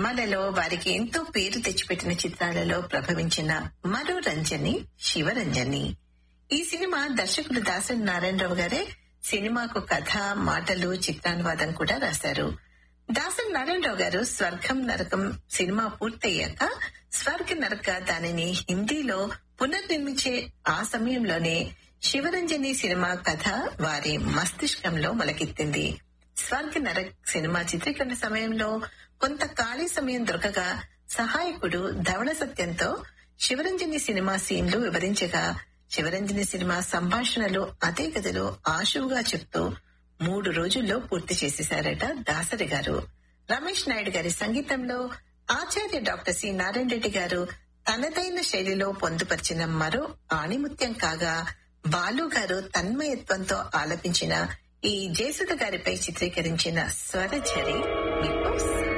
సినిమాలలో వారికి ఎంతో పేరు తెచ్చిపెట్టిన చిత్రాలలో ప్రభవించిన మరో రంజని శివరంజని ఈ సినిమా దర్శకుడు దాసరి నారాయణరావు గారే సినిమాకు కథ మాటలు చిత్రానువాదం కూడా రాశారు దాసరి నారాయణరావు గారు స్వర్గం నరకం సినిమా పూర్తయ్యాక స్వర్గ నరక దానిని హిందీలో పునర్నిర్మించే ఆ సమయంలోనే శివరంజని సినిమా కథ వారి మస్తిష్కంలో మొలకెత్తింది స్వర్గ నరక్ సినిమా చిత్రీకరణ సమయంలో కొంత ఖాళీ సమయం దొరకగా సహాయకుడు ధవళ సత్యంతో శివరంజని సినిమా సీన్లు వివరించగా శివరంజని సినిమా సంభాషణలు అదే గదిలో ఆశువుగా చెప్తూ మూడు రోజుల్లో పూర్తి చేసేశారట దాసరి గారు రమేష్ నాయుడు గారి సంగీతంలో ఆచార్య డాక్టర్ సి నారాయణ రెడ్డి గారు తనదైన శైలిలో పొందుపరిచిన మరో ఆణిముత్యం కాగా బాలు గారు తన్మయత్వంతో ఆలపించిన ఈ జయసుధ గారిపై చిత్రీకరించిన స్వరఝరి మీకోసం